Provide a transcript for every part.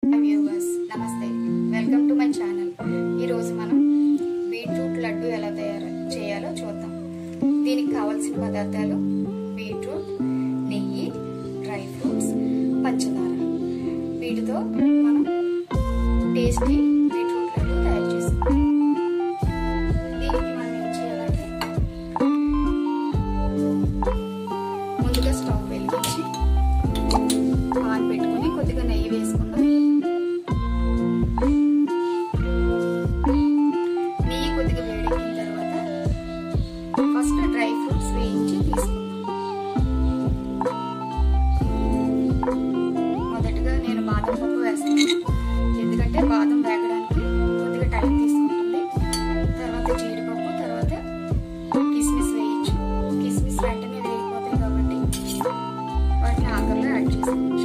viewers నమస్తే welcome to my channel ఈరోజు మనం బీట్రూట్ లడ్డు ఎలా తయారు చేయాలో చూద్దాం దీనికి కావాల్సిన పదార్థాలు బీట్రూట్ నెయ్యి డ్రై ఫ్రూట్స్ పంచదార వీటితో మనం టేస్టీ బీట్రూట్ లడ్డు తయారు చేసుకుందాం దీనికి మనం ఏం చేయాలంటే ముందుగా స్టవ్ వెలిగించి పాన్ పెట్టుకొని కొద్దిగా నెయ్యి వేసుకుందాం నెయ్యి కొద్దిగా వేడెక్కిన తర్వాత ఫస్ట్ డ్రై ఫ్రూట్స్ వేయించి తీసుకుందాం మొదటగా నేను బాదం పప్పు వేస్తున్నాను ఎందుకంటే బాదం వేగడానికి కొద్దిగా టైం తీసుకుంటుంది తర్వాత జీడిపప్పు తర్వాత కిస్మిస్ వేయచ్చు కిస్మిస్ వెంటనే వేగిపోతాయి కాబట్టి వాటిని ఆఖరిలో యాడ్ చేసుకోవచ్చు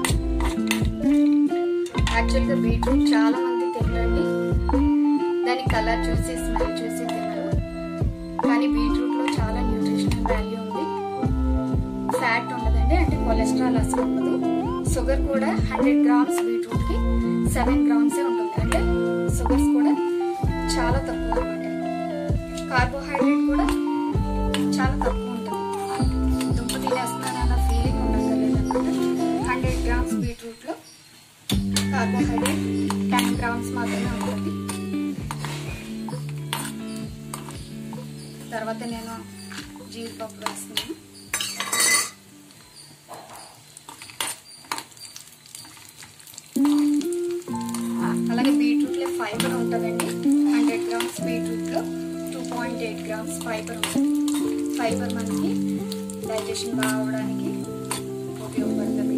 యాక్చువల్గా బీట్రూట్ చాలా మంది తినరండి దాని కలర్ చూసి స్మెల్ చూసి తినరు కానీ బీట్రూట్లో చాలా న్యూట్రిషనల్ వాల్యూ ఉంది ఫ్యాట్ ఉండదండి అంటే కొలెస్ట్రాల్ అసలు ఉండదు షుగర్ కూడా హండ్రెడ్ గ్రామ్స్ బీట్రూట్కి సెవెన్ గ్రామ్సే ఉంటుంది అంటే షుగర్స్ కూడా చాలా తక్కువ అనమాట కార్బోహైడ్రేట్ కూడా చాలా తక్కువ ఉంటుంది దుంప తినేస్తున్నానన్న ఫీలింగ్ ఉండక్కర్లేదు అనమాట హండ్రెడ్ గ్రామ్స్ బీట్రూట్లో కార్బోహైడ్రేట్ టెన్ గ్రామ్స్ మాత్రమే ఉంటుంది తర్వాత నేను జీడిపప్పు వేస్తున్నాను అలాగే బీట్రూట్లో ఫైబర్ ఉంటుందండి హండ్రెడ్ గ్రామ్స్ బీట్రూట్లో two point eight grams fibre ఉంటుంది ఫైబర్ మనకి డైజెషన్ బాగా అవడానికి ఉపయోగపడుతుంది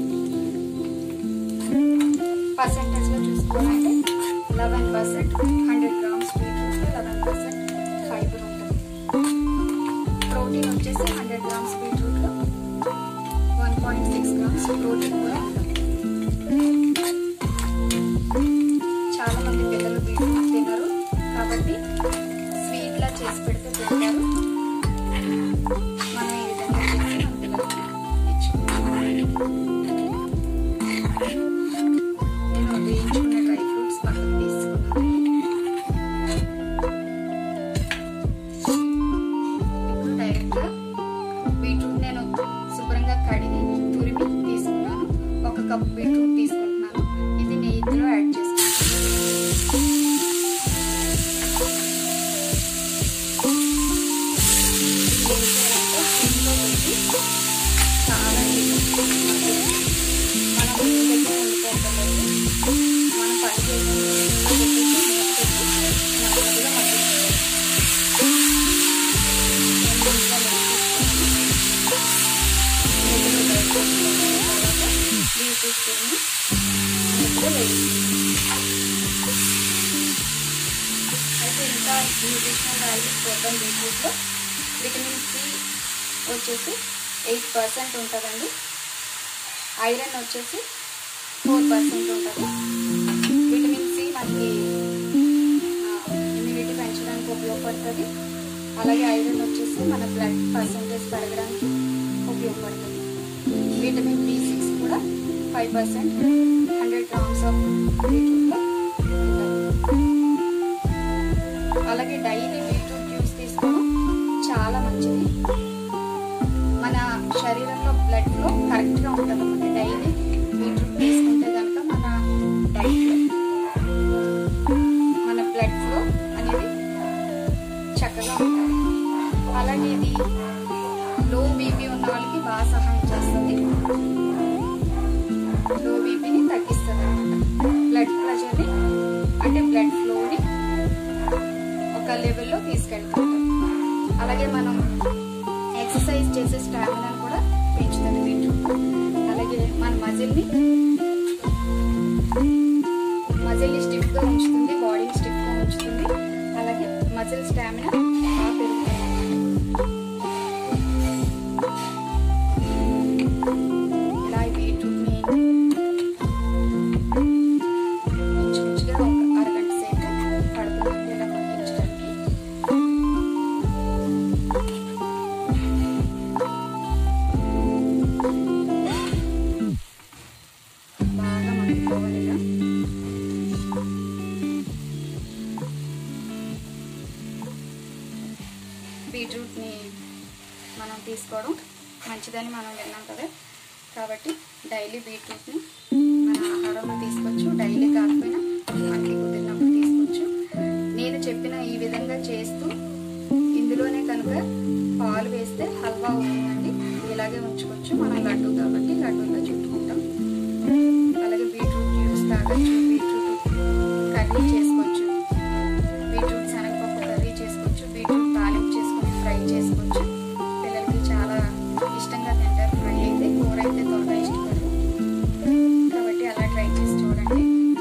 పర్సంటేజ్లో చూసుకోవాలంటే లెవెన్ పర్సెంట్ హండ్రెడ్ గ్రామ్స్ బీట్రూట్లో లెవెన్ పర్సెంట్ ఫైబర్ ఉంటుంది ప్రోటీన్ వచ్చేసి హండ్రెడ్ గ్రామ్స్ బీట్రూట్లో one point six grams protein కూడా ఉంటుంది చాలా మంది పిల్లలు బీట్రూట్ తినరు కాబట్టి స్వీట్లా చేసి పెడితే తింటారు మనం ఈ విధంగా చేసి మన పిల్లలకి ఇచ్చుకుంటాం నేను వేయించుకున్న డ్రై ఫ్రూట్స్ పక్కకు తీసుకున్నాను ఇప్పుడు డైరెక్ట్గా బీట్రూట్ నేను శుభ్రంగా కడిగి తురిమి తీసుకున్నాను ఒక కప్ బీట్రూట్ తీసుకుంటున్నాను ఇది నెయ్యిలో యాడ్ చేసుకుంటాను ఇది ఏం చేయాలంటే సిమ్లో పెట్టి చాలా నీట్గా మనం ముందు దగ్గర ఉండిపోతుంది మనం పని చేసిన నెమ్మదిగా మగ్గించుకోవాలి అయితే ఇంకా న్యూట్రిషనల్ వాల్యూస్ చూద్దాం బీట్రూట్లో విటమిన్ సి వచ్చేసి ఎయిట్ పర్సెంట్ ఉంటుందండి ఐరన్ వచ్చేసి ఫోర్ పర్సెంట్ ఉంటుంది విటమిన్ సి మనకి ఇమ్యూనిటీ పెంచడానికి ఉపయోగపడుతుంది అలాగే ఐరన్ వచ్చేసి మన బ్లడ్ పర్సంటేజ్ పెరగడానికి ఉపయోగపడుతుంది విటమిన్ బి సిక్స్ కూడా five percent hundred grams of బీట్రూట్లో అలాగే డైలీ బీట్రూట్ జ్యూస్ తీసుకోవడం చాలా మంచిది మన శరీరంలో బ్లడ్ ఫ్లో కరెక్ట్గా ఉంటుంది అన్నమాట డైలీ బీట్రూట్ తీసుకుంటే కనుక మన డైట్లో మన బ్లడ్ ఫ్లో అనేది చక్కగా ఉంటుంది అలాగే ఇది లో బీపీ ఉన్న వాళ్ళకి బాగా సహాయం చేస్తుంది లో బీపీని తగ్గిస్తుంది అనమాట బ్లడ్ ప్రెషర్ని అంటే బ్లడ్ ఫ్లోని ఒక లెవెల్లో తీసుకెళ్తుంది అలాగే మనం ఎక్సర్సైజ్ చేసే స్టామినాను కూడా పెంచుతుంది బీట్రూట్ అలాగే మన మజిల్ని మజిల్ని స్టిఫ్గా ఉంచుతుంది బాడీని స్టిఫ్గా ఉంచుతుంది అలాగే మజిల్ స్టామినా బాగా పెరుగుతుంది ఇలా ఈ బీట్రూట్ని ఇంచుమించుగా ఒక అరగంట సేపు పడుతుంది ఇలా మగ్గించడానికి బీట్రూట్ని మనం తీసుకోవడం మంచిదని మనం విన్నాం కదా కాబట్టి డైలీ బీట్రూట్ని మన ఆహారంలో తీసుకోవచ్చు డైలీ కాకపోయినా మనకి కుదిరినప్పుడు తీసుకోవచ్చు నేను చెప్పిన ఈ విధంగా చేస్తూ ఇందులోనే కనుక పాలు వేస్తే హల్వా అవుతుందండి ఇలాగే ఉంచుకోవచ్చు మనం లడ్డు కాబట్టి లడ్డూలో చుట్టుకుంటాం అలాగే బీట్రూట్ జ్యూస్ తాగొచ్చు బీట్రూట్ కర్రీ చేసుకోవచ్చు బీట్రూట్ శనగపప్పు కర్రీ చేసుకోవచ్చు బీట్రూట్ తాలింపు చేసుకొని ఫ్రై చేసుకోవచ్చు పిల్లలకి చాలా ఇష్టంగా తింటారు ఫ్రై అయితే కూర అయితే త్వరగా ఇష్టపడరు కాబట్టి అలా ట్రై చేసి చూడండి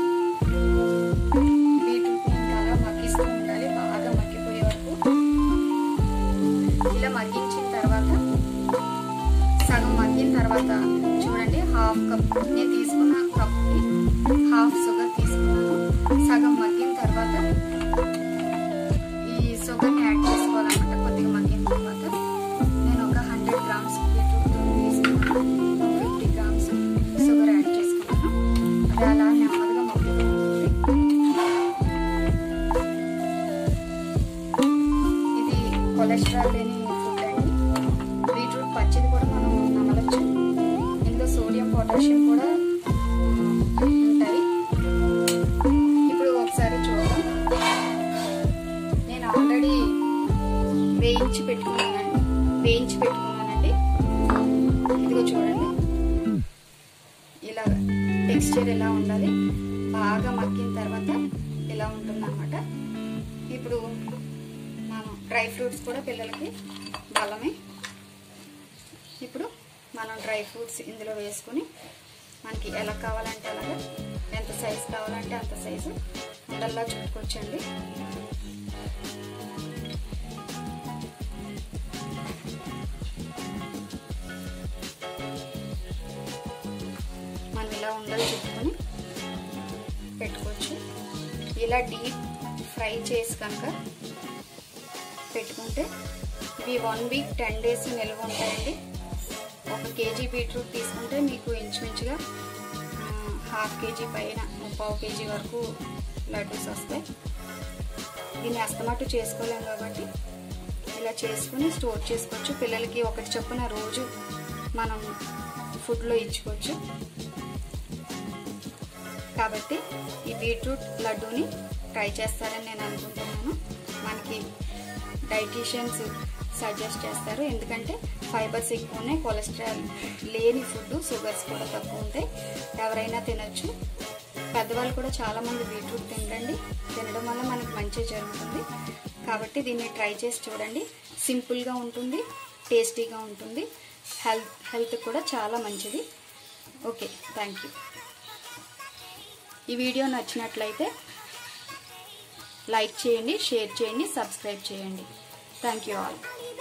బీట్రూట్ని ఇంకా అలా మగ్గిస్తూ ఉండాలి బాగా మగ్గిపోయే వరకు ఇలా మగ్గించిన తర్వాత సగం మగ్గిన తర్వాత చూడండి హాఫ్ కప్ నేను తీసుకున్న కప్కి హాఫ్ షుగర్ తీసుకున్నాను సగం మగ్గిన తర్వాత ఈ షుగర్ని యాడ్ చేసుకోవాలన్నమాట కొద్దిగా మగ్గిన తర్వాత నేను ఒక హండ్రెడ్ గ్రామ్స్ బీట్రూట్ తీసుకున్నాను ఫిఫ్టీ గ్రామ్స్ షుగర్ యాడ్ చేసుకున్నాను అది అలా నెమ్మదిగా మగ్గుతూ ఉంటుంది ఇది కొలెస్ట్రాల్ లేని ఫుడ్ అండి బీట్రూట్ పచ్చిది కూడా మనం నమలచ్చు ఇందులో సోడియం పొటాషియం కూడా ఉంటాయి ఇప్పుడు ఒకసారి చూద్దాం నేను ఆల్రెడీ వేయించి పెట్టుకున్నానండి వేయించి పెట్టుకున్నానండి ఇదిగో చూడండి ఇలా టెక్స్చర్ ఎలా ఉండాలి బాగా మగ్గిన తర్వాత ఇలా ఉంటుందన్నమాట ఇప్పుడు మనం డ్రై ఫ్రూట్స్ కూడా పిల్లలకి బలమే ఇప్పుడు మనం డ్రై ఫ్రూట్స్ ఇందులో వేసుకుని మనకి ఎలా కావాలంటే అలాగా ఎంత సైజు కావాలంటే అంత సైజు ఉండల్లా చుట్టుకొచ్చండి మనం ఇలా ఉండలు చుట్టుకొని పెట్టుకోవచ్చు ఇలా డీప్ ఫ్రై చేసి కనుక పెట్టుకుంటే ఇవి వన్ వీక్ టెన్ డేస్ నిల్వ ఉంటాయండి ఒక కేజీ బీట్రూట్ తీసుకుంటే మీకు ఇంచుమించుగా హాఫ్ కేజీ పైన ముప్పావు కేజీ వరకు లడ్డూస్ వస్తాయి దీన్ని అస్తమాటు చేసుకోలేం కాబట్టి ఇలా చేసుకుని స్టోర్ చేసుకోవచ్చు పిల్లలకి ఒకటి చొప్పున రోజు మనం ఫుడ్లో ఇచ్చుకోవచ్చు కాబట్టి ఈ బీట్రూట్ లడ్డూని ట్రై చేస్తారని నేను అనుకుంటున్నాను మనకి డైటీషియన్స్ సజెస్ట్ చేస్తారు ఎందుకంటే ఫైబర్స్ ఎక్కువ ఉన్నాయి కొలెస్ట్రాల్ లేని ఫుడ్ షుగర్స్ కూడా తక్కువ ఉంటాయి ఎవరైనా తినచ్చు పెద్దవాళ్ళు కూడా చాలామంది బీట్రూట్ తినరండి తినడం వల్ల మనకి మంచి జరుగుతుంది కాబట్టి దీన్ని ట్రై చేసి చూడండి సింపుల్గా ఉంటుంది టేస్టీగా ఉంటుంది హెల్త్ హెల్త్ కూడా చాలా మంచిది ఓకే థ్యాంక్ యూ ఈ వీడియో నచ్చినట్లయితే లైక్ చేయండి షేర్ చేయండి సబ్స్క్రైబ్ చేయండి థ్యాంక్ యూ ఆల్